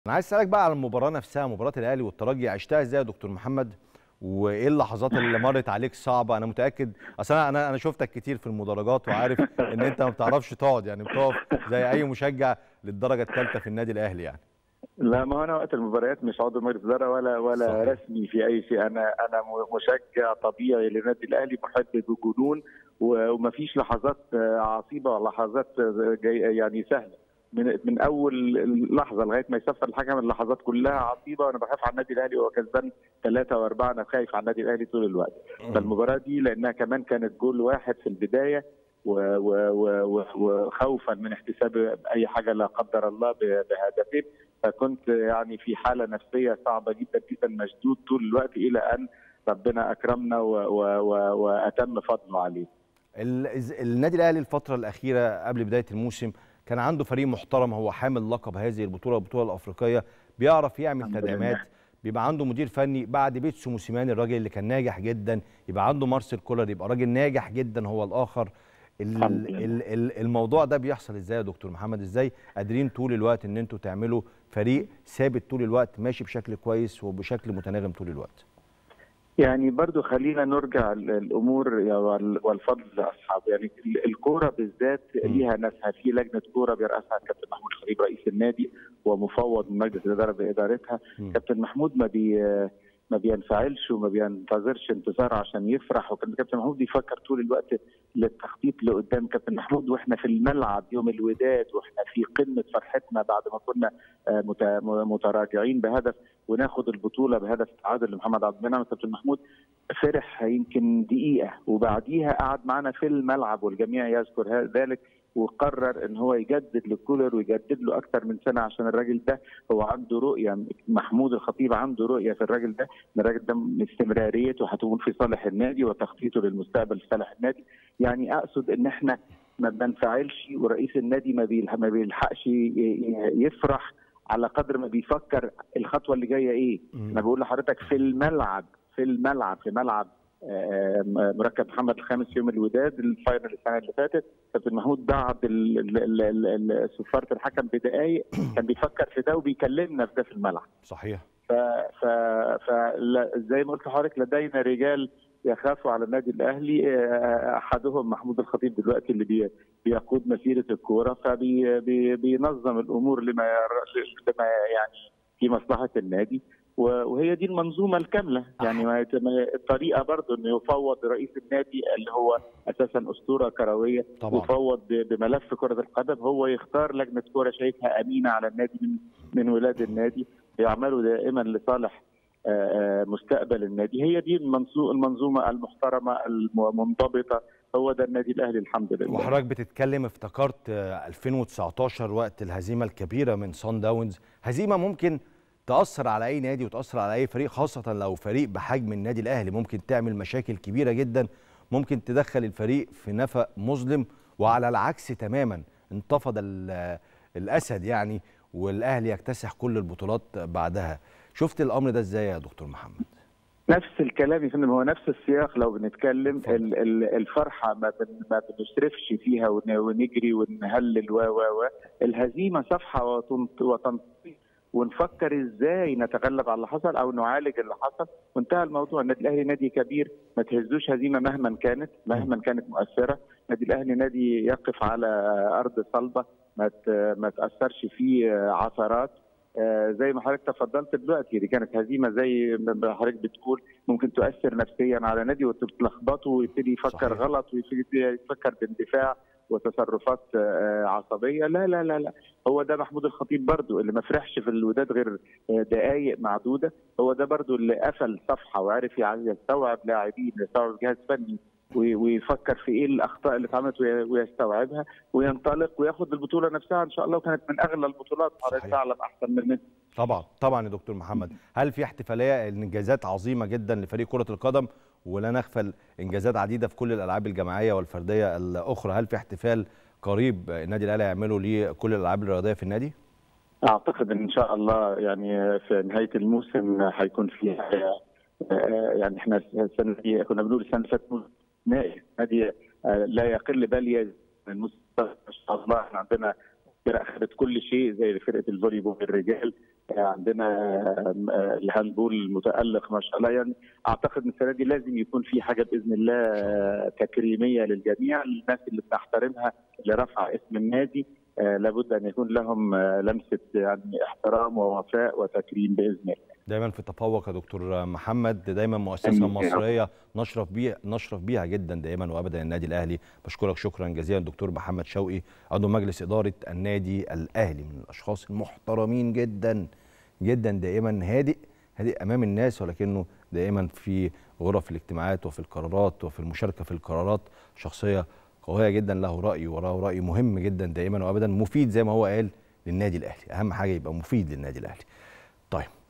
انا عايز اسالك بقى على المباراه نفسها مباراه الاهلي والترجي عشتها ازاي يا دكتور محمد وايه اللحظات اللي مرت عليك صعبه انا متاكد اصل انا انا انا شفتك كتير في المدرجات وعارف ان انت ما بتعرفش تقعد يعني بتقف زي اي مشجع للدرجه الثالثه في النادي الاهلي يعني لا ما انا وقت المباريات مش عضو مجلس اداره ولا ولا صحيح. رسمي في اي شيء انا انا مشجع طبيعي للنادي الاهلي محب بجنون ومفيش لحظات عصيبه ولا لحظات جاي يعني سهله من من اول لحظه لغايه ما يصفر الحكم اللحظات كلها عصيبه وانا بخاف على النادي الاهلي وهو كسبان ثلاثه واربعه انا خايف على النادي الاهلي طول الوقت فالمباراه دي لانها كمان كانت جول واحد في البدايه و- و- و- وخوفا من احتساب اي حاجه لا قدر الله ب- بهدفين فكنت يعني في حاله نفسيه صعبه جدا جدا مشدود طول الوقت الى ان ربنا اكرمنا و- و- و- واتم فضله عليه. ال- إز- النادي الاهلي الفتره الاخيره قبل بدايه الموسم كان عنده فريق محترم هو حامل لقب هذه البطوله البطوله الافريقيه بيعرف يعمل الحمد تدعيمات لله. بيبقى عنده مدير فني بعد بيتسو موسيماني الراجل اللي كان ناجح جدا يبقى عنده مارسيل كولر يبقى راجل ناجح جدا هو الاخر ال- الحمد لله. ال- ال- الموضوع ده بيحصل ازاي يا دكتور محمد ازاي قادرين طول الوقت ان انتوا تعملوا فريق ثابت طول الوقت ماشي بشكل كويس وبشكل متناغم طول الوقت يعني برضو خلينا نرجع الامور يا وال- والفضل لاصحابه يعني ال- الكوره بالذات ليها ناسها في لجنه كوره بيرأسها كابتن محمود خليل رئيس النادي ومفوض من مجلس الاداره بادارتها مم. كابتن محمود ما بي ما بينفعلش وما بينتظرش انتصار عشان يفرح وكان كابتن محمود بيفكر طول الوقت للتخطيط لقدام كابتن محمود واحنا في الملعب يوم الوداد واحنا في قمه فرحتنا بعد ما كنا آه، مت- متراجعين بهدف وناخد البطوله بهدف تعادل لمحمد عبد المنعم كابتن محمود فرح يمكن دقيقه وبعديها قعد معنا في الملعب والجميع يذكر ه- ذلك وقرر ان هو يجدد لكولر ويجدد له اكثر من سنه عشان الراجل ده هو عنده رؤيه محمود الخطيب عنده رؤيه في الراجل ده ان الراجل ده استمراريته هتكون في صالح النادي وتخطيطه للمستقبل في صالح النادي يعني اقصد ان احنا ما بننفعلش ورئيس النادي ما بيلح- ما بيلحقش ي- ي- يفرح على قدر ما بيفكر الخطوه اللي جايه ايه مم. انا بقول لحضرتك في الملعب في الملعب في ملعب آه، مركب محمد الخامس يوم الوداد الفاينل السنه اللي فاتت كابتن محمود بعد ال- ال- ال- ال- صفاره الحكم بدقائق كان بيفكر في ده وبيكلمنا في ده في الملعب صحيح ف ف ف لا- زي ما قلت لحضرتك لدينا رجال يخافوا على النادي الاهلي آه، احدهم محمود الخطيب دلوقتي اللي بي بيقود مسيره الكوره فبينظم الامور لما ير- لما يعني في مصلحه النادي و- وهي دي المنظومه الكامله يعني ما يت- ما- الطريقه برضه انه يفوض رئيس النادي اللي هو اساسا اسطوره كرويه طبعا يفوض ب- بملف كره القدم هو يختار لجنه كوره شايفها امينه على النادي من من ولاد النادي يعملوا دائما لصالح آه، آه، مستقبل النادي هي دي المنظو- المنظومه المحترمه المنضبطه هو ده النادي الاهلي الحمد لله وحضرتك بتتكلم افتكرت آه، 2019 وقت الهزيمه الكبيره من صن داونز هزيمه ممكن تاثر على اي نادي وتاثر على اي فريق خاصه لو فريق بحجم النادي الاهلي ممكن تعمل مشاكل كبيره جدا ممكن تدخل الفريق في نفق مظلم وعلى العكس تماما انتفض ال- الاسد يعني والاهلي يكتسح كل البطولات بعدها شفت الامر ده ازاي يا دكتور محمد نفس الكلام يا فندم هو نفس السياق لو بنتكلم اتفضل. ال- ال- الفرحه ما بن ما بنسرفش فيها ون- ونجري ونهلل و و و الهزيمه صفحه وتنط- وتنطفي ونفكر ازاي نتغلب على اللي حصل او نعالج اللي حصل وانتهى الموضوع النادي الاهلي نادي كبير ما تهزوش هزيمه مهما كانت مهما كانت مؤثره النادي الاهلي نادي يقف على ارض صلبه ما ت- ما تاثرش فيه عثرات آه، زي ما حضرتك تفضلت دلوقتي دي كانت هزيمه زي ما حضرتك بتقول ممكن تؤثر نفسيا على نادي وتلخبطه ويبتدي يفكر صحيح. غلط ويبتدي يفكر باندفاع وتصرفات آه، عصبيه لا لا لا لا هو ده محمود الخطيب برضو اللي ما فرحش في الوداد غير آه، دقائق معدوده هو ده برضو اللي قفل صفحه وعرف يعني يستوعب لاعبين يستوعب جهاز فني وي- ويفكر في ايه الاخطاء اللي اتعملت وي- ويستوعبها وينطلق وياخد البطوله نفسها ان شاء الله وكانت من اغلى البطولات حضرتك صحيح. تعلم احسن مننا طبعا طبعا يا دكتور محمد هل في احتفاليه انجازات عظيمه جدا لفريق كره القدم ولا نغفل انجازات عديده في كل الالعاب الجماعيه والفرديه الاخرى هل في احتفال قريب النادي الاهلي هيعمله لكل الالعاب الرياضيه في النادي اعتقد ان شاء الله يعني في نهايه الموسم هيكون في آه، يعني احنا السنه دي كنا بنقول السنه اللي فاتت نهائي نادي آه، لا يقل بل يزيد من الموسم ما شاء الله احنا عندنا فرق اخذت كل شيء زي فرقه الفولي بول الرجال عندنا الهاندبول متالق ما شاء الله يعني اعتقد ان السنه دي لازم يكون في حاجه باذن الله تكريميه للجميع الناس اللي بنحترمها اللي رفع اسم النادي لابد ان يكون لهم لمسه يعني احترام ووفاء وتكريم باذن الله. دايما في تفوق يا دكتور محمد دايما مؤسسه مصريه نشرف بيها نشرف بيها جدا دائما وابدا النادي الاهلي بشكرك شكرا جزيلا دكتور محمد شوقي عضو مجلس اداره النادي الاهلي من الاشخاص المحترمين جدا جدا دائما هادئ هادئ امام الناس ولكنه دائما في غرف الاجتماعات وفي القرارات وفي المشاركه في القرارات شخصيه قويه جدا له راي وراه راي مهم جدا دائما وابدا مفيد زي ما هو قال للنادي الاهلي اهم حاجه يبقى مفيد للنادي الاهلي طيب